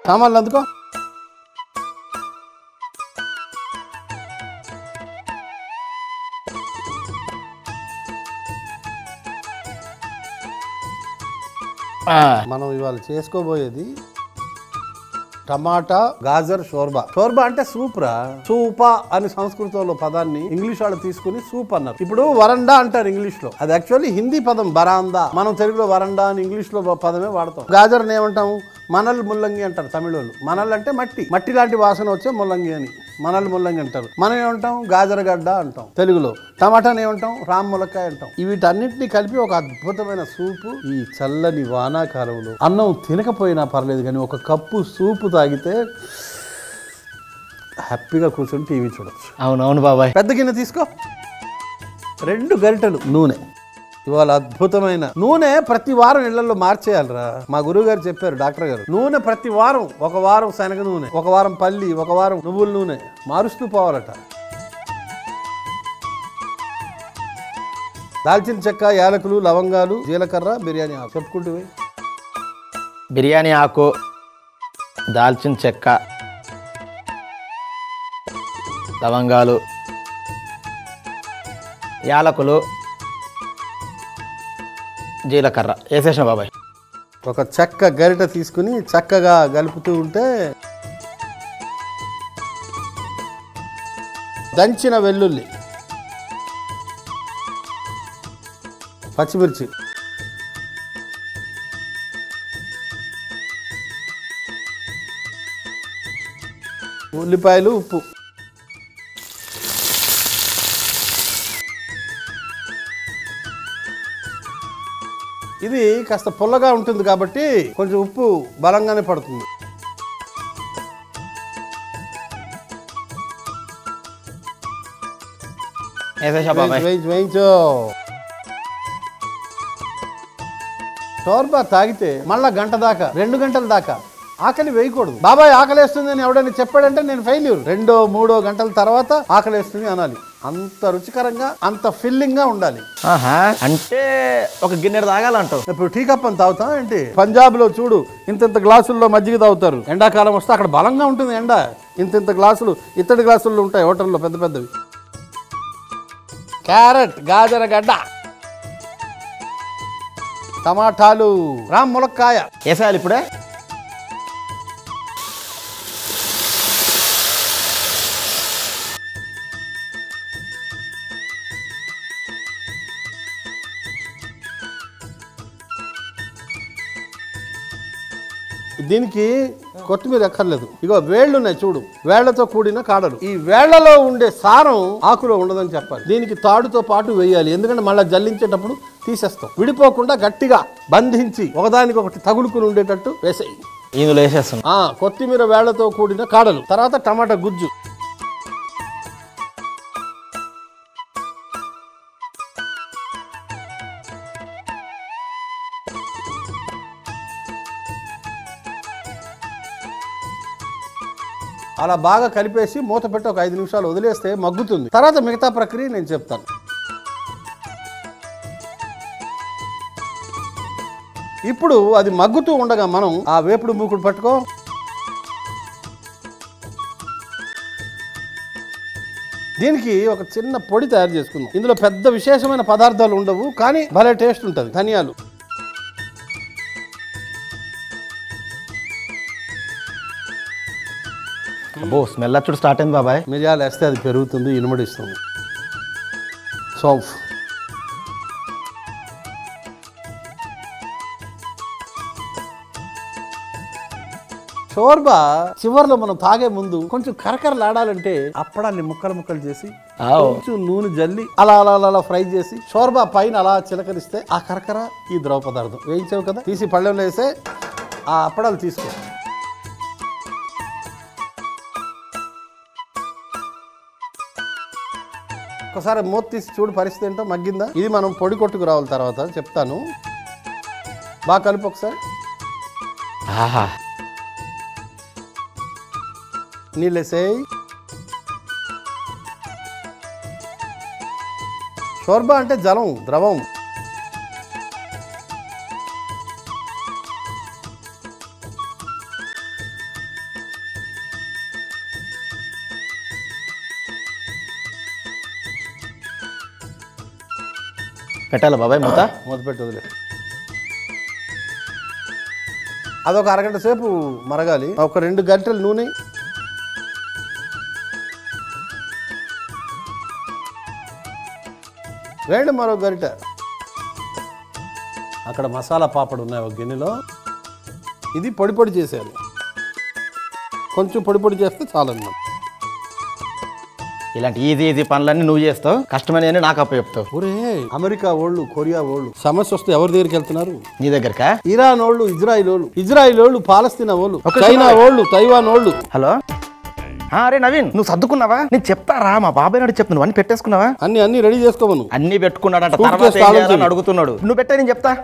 సామాన్లు అందుకో ఆ, మనం ఇవాళ చేసుకోబోయేది టమాటా గాజర్ షోర్బా షోర్బా అంటే సూప్ రా సూపా అని సంస్కృతంలో పదాన్ని ఇంగ్లీష్ వాళ్ళు తీసుకుని సూప్ అన్నారు ఇప్పుడు వరండా అంటారు ఇంగ్లీష్ లో అది యాక్చువల్లీ హిందీ పదం బరాందా మనం తెలుగులో వరండా అని ఇంగ్లీష్ లో పదమే వాడతాం గాజర్ని ఏమంటాము మనల్ ముల్లంగి అంటారు తమిళోళ్ళు మనల్ అంటే మట్టి మట్టి లాంటి వాసన వచ్చే ముల్లంగి అని మనల్ ముల్లంగి అంటారు మనం ఏమంటాం గాజరగడ్డ అంటాం తెలుగులో టమాటాని ఏమంటాం రామ్ ములక్కాయ అంటాం వీటన్నిటిని కలిపి ఒక అద్భుతమైన సూపు ఈ చల్లని వానాకాలంలో అన్నం తినకపోయినా పర్లేదు కానీ ఒక కప్పు సూపు తాగితే హ్యాపీగా కూర్చొని టీవీ చూడొచ్చు అవునవును బాబాయ్ పెద్ద గిన్నె తీసుకో రెండు గరిటెలు నూనె ఇవాళ అద్భుతమైన నూనె ప్రతి వారం ఇళ్లలో మార్చేయాలిరా మా గురువు గారు చెప్పారు డాక్టర్ గారు నూనె ప్రతి వారం ఒక వారం శనగ నూనె ఒక వారం పల్లి ఒక వారం నువ్వుల నూనె మారుస్తూ పోవాలట దాల్చిన చెక్క యాలకులు లవంగాలు జీలకర్ర బిర్యానీ ఆకు చెప్పుకుంటూ పోయి. బిర్యానీ ఆకు దాల్చిన చెక్క లవంగాలు యాలకులు జీలకర్ర వేసేసిన బాబాయ్ ఒక చెక్క గరిట తీసుకుని చక్కగా గలుపుతూ ఉంటే దంచిన వెల్లుల్లి పచ్చిమిర్చి ఉల్లిపాయలు ఉప్పు ఇది కాస్త పుల్లగా ఉంటుంది కాబట్టి కొంచెం ఉప్పు బలంగానే పడుతుంది వేసేసా బాబాయ్ వేయించు వేయించు షోర్బా తాగితే మళ్ళా గంట దాకా రెండు గంటల దాకా ఆకలి వేయకూడదు బాబాయ్ ఆకలేస్తుంది అని ఎవడని చెప్పాడంటే నేను ఫెయిల్యూర్ రెండో మూడో గంటల తర్వాత ఆకలేస్తుంది అనాలి అంత రుచికరంగా అంత ఫిల్లింగ్ గా ఉండాలి ఆహా అంటే ఒక గిన్నెడు తాగాలంటావు ఇప్పుడు టీ కప్ అని తాగుతాం ఏంటి పంజాబ్ లో చూడు ఇంత ఇంత గ్లాసుల్లో మజ్జిగ తాగుతారు ఎండాకాలం వస్తే అక్కడ బలంగా ఉంటుంది ఎండ ఇంత ఇంత గ్లాసులు ఇత్తడి గ్లాసుల్లో ఉంటాయి హోటల్లో పెద్ద పెద్దవి క్యారెట్ గాజర గడ్డ టమాటాలు రామ్ ములక్కాయ వేసేయాలి ఇప్పుడే దీనికి కొత్తిమీర ఎక్కర్లేదు ఇగో వేళ్ళు ఉన్నాయి చూడు వేళ్లతో కూడిన కాడలు ఈ వేళ్లలో ఉండే సారం ఆకులో ఉండదని చెప్పాలి దీనికి తాడుతో పాటు వేయాలి ఎందుకంటే మళ్ళీ జల్లించేటప్పుడు తీసేస్తాం విడిపోకుండా గట్టిగా బంధించి ఒకదానికి ఒకటి తగులుకుని ఉండేటట్టు వేసేయి ఇందులో వేసేస్తున్నా ఆ కొత్తిమీర వేళ్లతో కూడిన కాడలు తర్వాత టమాటా గుజ్జు అలా బాగా కలిపేసి మూత పెట్టి ఒక ఐదు నిమిషాలు వదిలేస్తే మగ్గుతుంది తర్వాత మిగతా ప్రక్రియ నేను చెప్తాను ఇప్పుడు అది మగ్గుతూ ఉండగా మనం ఆ వేపుడు మూకుడు పట్టుకో దీనికి ఒక చిన్న పొడి తయారు చేసుకుందాం ఇందులో పెద్ద విశేషమైన పదార్థాలు ఉండవు కానీ భలే టేస్ట్ ఉంటుంది ధనియాలు అబ్బో స్మెల్ వచ్చుడు స్టార్ట్ అయింది బాబాయ్ మిరియాలు వేస్తే అది పెరుగుతుంది ఇనుమడిస్తుంది సోంఫ్ షోర్బా చివర్లో మనం తాగే ముందు కొంచెం కరకరలాడాలంటే అప్పడాన్ని ముక్కలు ముక్కలు చేసి ఆవ్. కొంచెం నూనె జల్లి అలా అలా అలా అలా ఫ్రై చేసి షోర్బా పైన అలా చిలకరిస్తే ఆ కరకర ఈ ద్రవ పదార్థం వేయించావు కదా తీసి పళ్ళెంలో వేసే ఆ అప్పడాలు తీసుకో ఒకసారి మూత తీసి చూడు పరిస్థితి ఏంటో మగ్గిందా ఇది మనం పొడి కొట్టుకు రావాలి తర్వాత చెప్తాను బాగా కలుపు ఒకసారి ఆహా నీళ్ళు వేసేయి షోర్బా అంటే జలం ద్రవం పెట్టాలా బాబాయ్ మూత మొదలుపెట్టి వదిలే అదొక అరగంట సేపు మరగాలి ఒక రెండు గంటలు నూనె వేయండి మరో గరిట అక్కడ మసాలా పాపడు ఉన్నాయి ఒక గిన్నెలో ఇది పొడి పొడి చేసేయాలి కొంచెం పొడి పొడి చేస్తే చాలన్నమాట ఇలాంటి ఈజీ ఈజీ పనులన్నీ నువ్వు చేస్తావు కష్టమైన నాకు అప్ప చెప్తావు ఒరే అమెరికా ఓళ్ళు కొరియా ఓళ్ళు సమస్య వస్తే ఎవరి దగ్గరికి వెళ్తున్నారు నీ దగ్గరకా ఇరాన్ ఓళ్ళు ఇజ్రాయిల్ ఓళ్ళు ఇజ్రాయిల్ ఓళ్ళు పాలస్తీనా ఓళ్ళు ఒక చైనా ఓళ్ళు తైవాన్ ఓళ్ళు హలో ఆ, అరే నవీన్ నువ్వు సర్దుకున్నావా నేను చెప్తారా మా బాబాయ్ నాడు చెప్తున్నావు అన్ని పెట్టేసుకున్నావా అన్ని అన్ని రెడీ చేసుకోమను అన్ని పెట్టుకున్నాడంట Suitcase తర్వాత ఏం తాళం చేయాలని చెవి. అడుగుతున్నాడు నువ్వు పెట్టే నేను చెప్తా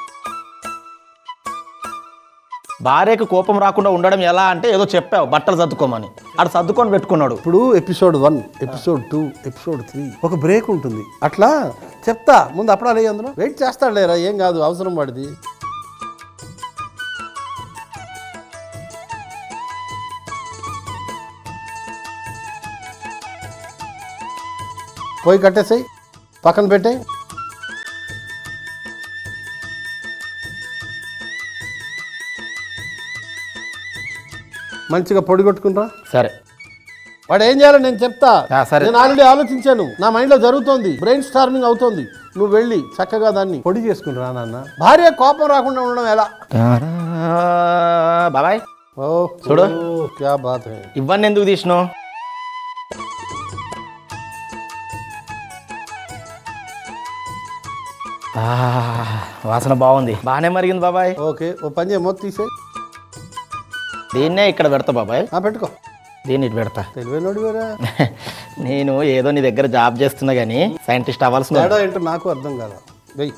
భార్యకు కోపం రాకుండా ఉండడం ఎలా అంటే ఏదో చెప్పావు బట్టలు సర్దుకోమని ఆడు సర్దుకొని పెట్టుకున్నాడు ఇప్పుడు episode one episode two episode three ఒక బ్రేక్ ఉంటుంది అట్లా చెప్తా ముందు అప్పుడాలు వేయి అందులో వెయిట్ చేస్తాడు లేరా ఏం కాదు అవసరం వాడిది పోయి కట్టేసాయి పక్కన పెట్టాయి మంచిగా పొడి కొట్టుకుంటా సరే వాడు ఏం చేయాలో నేను చెప్తా ఆ, సరే. నేను ఆల్రెడీ ఆలోచించాను నా మైండ్ లో జరుగుతోంది బ్రెయిన్ స్టార్మింగ్ అవుతోంది నువ్వు వెళ్ళి చక్కగా దాన్ని పొడి చేసుకుని రా నాన్న భార్య కోపం రాకుండా ఉండడం ఎలా బాబాయ్ ఓ చూడు. ఓ, క్యా బాత్ హై ఇవన్నీ ఎందుకు తీసినావు ఆ, వాసన బాగుంది బాగానే మరిగింది బాబాయ్ ఓకే ఓ పని చేయ మొత్తం తీసే దీన్నే ఇక్కడ పెడతా బాబాయ్ ఆ పెట్టుకో దీన్ని ఇటు పెడతా తెలివైనోడు వేరా నేను ఏదో నీ దగ్గర జాబ్ చేస్తున్నా కానీ సైంటిస్ట్ అవ్వాల్సిన తేడా ఏంటో నాకు అర్థం కాదు వెయ్యి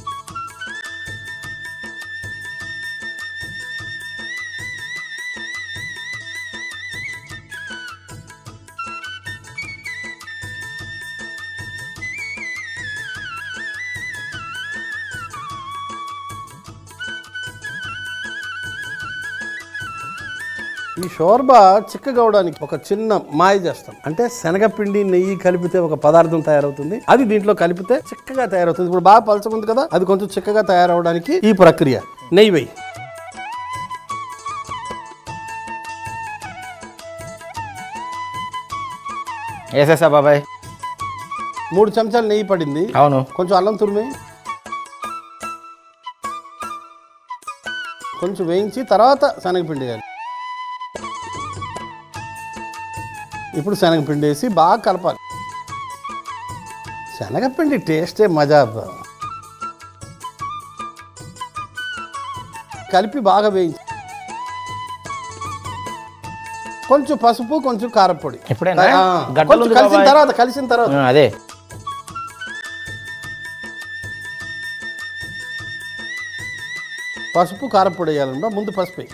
ఈ షోర్బా చిక్కగా అవడానికి ఒక చిన్న మాయ చేస్తాం అంటే శనగపిండి నెయ్యి కలిపితే ఒక పదార్థం తయారవుతుంది అది దీంట్లో కలిపితే చిక్కగా తయారవుతుంది ఇప్పుడు బాగా పలచకుంది కదా అది కొంచెం చిక్కగా తయారవడానికి ఈ ప్రక్రియ నెయ్యి వెయ్యి వేసేసా బాబాయ్ మూడు చెంచాలు నెయ్యి పడింది అవును కొంచెం అల్లం తురిమి కొంచెం వేయించి తర్వాత శనగపిండి వేయాలి ఇప్పుడు శనగపిండి వేసి బాగా కలపాలి శనగపిండి టేస్టే మజా కలిపి బాగా వేయించి కొంచెం పసుపు కొంచెం కారపొడి ఎప్పుడైనా ఆ, గడ్డలు కొంచెం ఉంది కలిసిన బాబాయ్. తర్వాత కలిసిన తర్వాత ఆ, అదే పసుపు కారపొడి వేయాలన్నా ముందు పసుపు వేయి.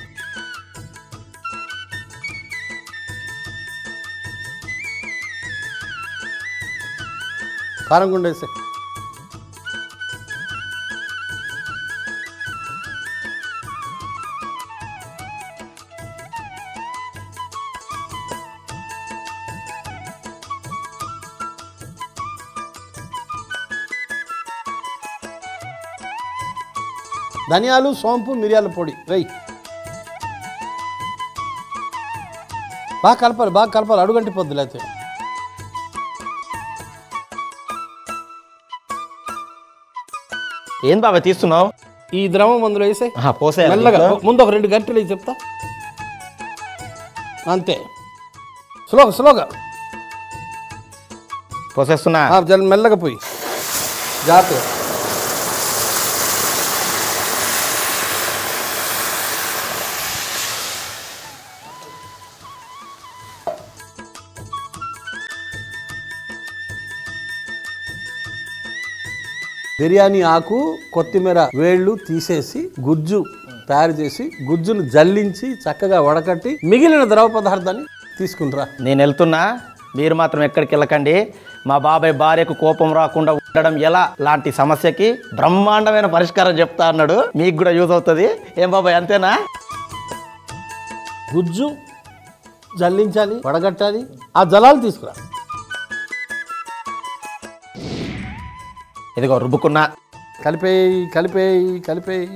కారం గుండె వేసే ధనియాలు సోంపు మిరియాల పొడి వెయ్యి బాగా కలపాలి బాగా కలపాలి అడుగంటి పొద్దు లేకపోతే ఏం బాబాయ్ తీస్తున్నావు ఈ ద్రవం అందులో వేసే పోసేయాలి మెల్లగా దీంట్లో? ముందు ఒక రెండు గంటలు వేసి చెప్తా అంతే స్లోగా స్లోగా పోసేస్తున్నా ఆ, జర మెల్లగా పోయి జాగ్రత్తగా బిర్యానీ ఆకు కొత్తిమీర వేళ్ళు తీసేసి గుజ్జు తయారు చేసి గుజ్జును జల్లించి చక్కగా వడకట్టి మిగిలిన ద్రవ పదార్థాన్ని తీసుకుంటారా నేను వెళ్తున్నా మీరు మాత్రం ఎక్కడికి వెళ్ళకండి మా బాబాయ్ భార్యకు కోపం రాకుండా ఉండడం ఎలా లాంటి సమస్యకి బ్రహ్మాండమైన పరిష్కారం చెప్తా అన్నాడు మీకు కూడా యూజ్ అవుతుంది ఏం బాబాయ్ అంతేనా గుజ్జు జల్లించాలి వడగట్టాలి ఆ జలాలు తీసుకురా ఇదిగో రుబ్బుకున్నా కలిపేయి కలిపేయి కలిపేయి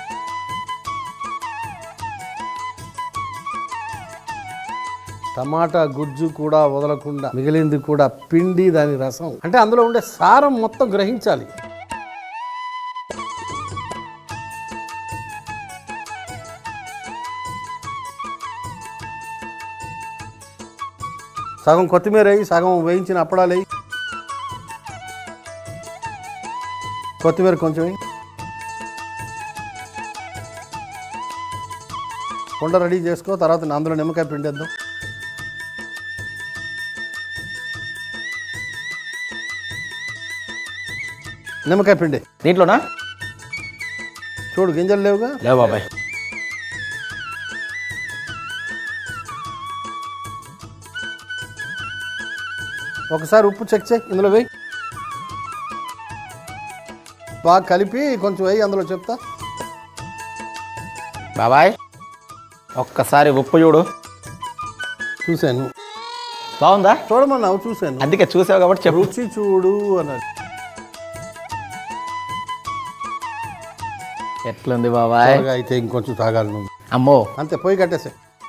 టమాటా గుజ్జు కూడా వదలకుండా మిగిలింది కూడా పిండి దాని రసం అంటే అందులో ఉండే సారం మొత్తం గ్రహించాలి సగం కొత్తిమీర వేయి సగం వేయించిన అప్పడాలు వేయి కొత్తిమీర కొంచెం వేయి కుండ రెడీ చేసుకో తర్వాత అందులో నిమ్మకాయ పిండేద్దాం నిమ్మకాయ పిండి దీంట్లోనా చూడు గింజలు లేవుగా లేవు బాబాయ్ ఒకసారి ఉప్పు చెక్ చేయి ఇందులో వేయి బాగా కలిపి కొంచెం వేయి అందులో చెప్తా బాబాయ్ ఒక్కసారి ఉప్పు చూడు చూశాను బాగుందా చూడమన్నావు చూశాను అందుకే చూసావు కాబట్టి చెప్పు రుచి చూడు అన్నది ఎట్లుంది బాబాయ్ త్వరగా అయితే ఇంకొంచెం తాగాలి నువ్వు అమ్మో అంతే పోయి కట్టేసే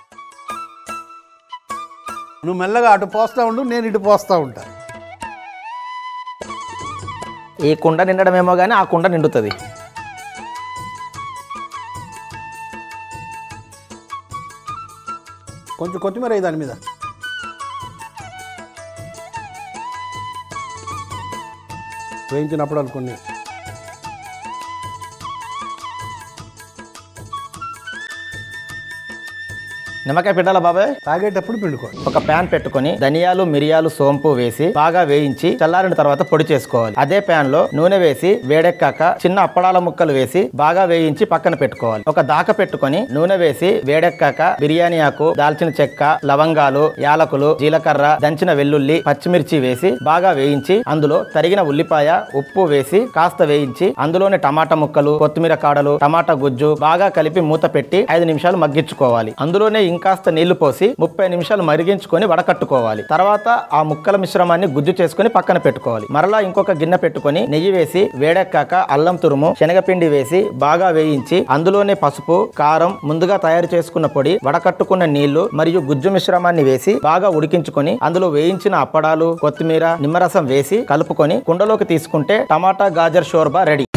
నువ్వు మెల్లగా అటు పోస్తా ఉండు నేను ఇటు పోస్తా ఉంటా ఈ కుండ నిండడమేమో కానీ ఆ కుండ నిండుతుంది కొంచెం కొత్తిమీర వేయి దాని మీద వేయించినప్పుడు అనుకుని నిమ్మకాయ పెట్టాలా బాబాయ్ తాగేటప్పుడు పిండుకోండి ఒక ప్యాన్ పెట్టుకొని ధనియాలు మిరియాలు సోంపు వేసి బాగా వేయించి చల్లారిన తర్వాత పొడి చేసుకోవాలి అదే ప్యాన్ లో నూనె వేసి వేడెక్కాక చిన్న అప్పడాల ముక్కలు వేసి బాగా వేయించి పక్కన పెట్టుకోవాలి ఒక దాక పెట్టుకొని నూనె వేసి వేడెక్కాక బిర్యానీ ఆకు దాల్చిన చెక్క లవంగాలు యాలకులు జీలకర్ర దంచిన వెల్లుల్లి పచ్చిమిర్చి వేసి బాగా వేయించి అందులో తరిగిన ఉల్లిపాయ ఉప్పు వేసి కాస్త వేయించి అందులోనే టమాటా ముక్కలు కొత్తిమీర కాడలు టమాటా గుజ్జు బాగా కలిపి మూత పెట్టి ఐదు నిమిషాలు మగ్గించుకోవాలి అందులోనే ఇంకాస్త నీళ్లు పోసి ముప్పై నిమిషాలు మరిగించుకొని వడకట్టుకోవాలి తర్వాత ఆ ముక్కల మిశ్రమాన్ని గుజ్జు చేసుకొని పక్కన పెట్టుకోవాలి మరలా ఇంకొక గిన్నె పెట్టుకొని నెయ్యి వేసి వేడెక్కాక అల్లం తురుము శనగపిండి వేసి బాగా వేయించి అందులోనే పసుపు కారం ముందుగా తయారు చేసుకున్న పొడి వడకట్టుకున్న నీళ్లు మరియు గుజ్జు మిశ్రమాన్ని వేసి బాగా ఉడికించుకొని అందులో వేయించిన అప్పడాలు కొత్తిమీర నిమ్మరసం వేసి కలుపుకొని కుండలోకి తీసుకుంటే టమాటా గాజర్ షోర్బా రెడీ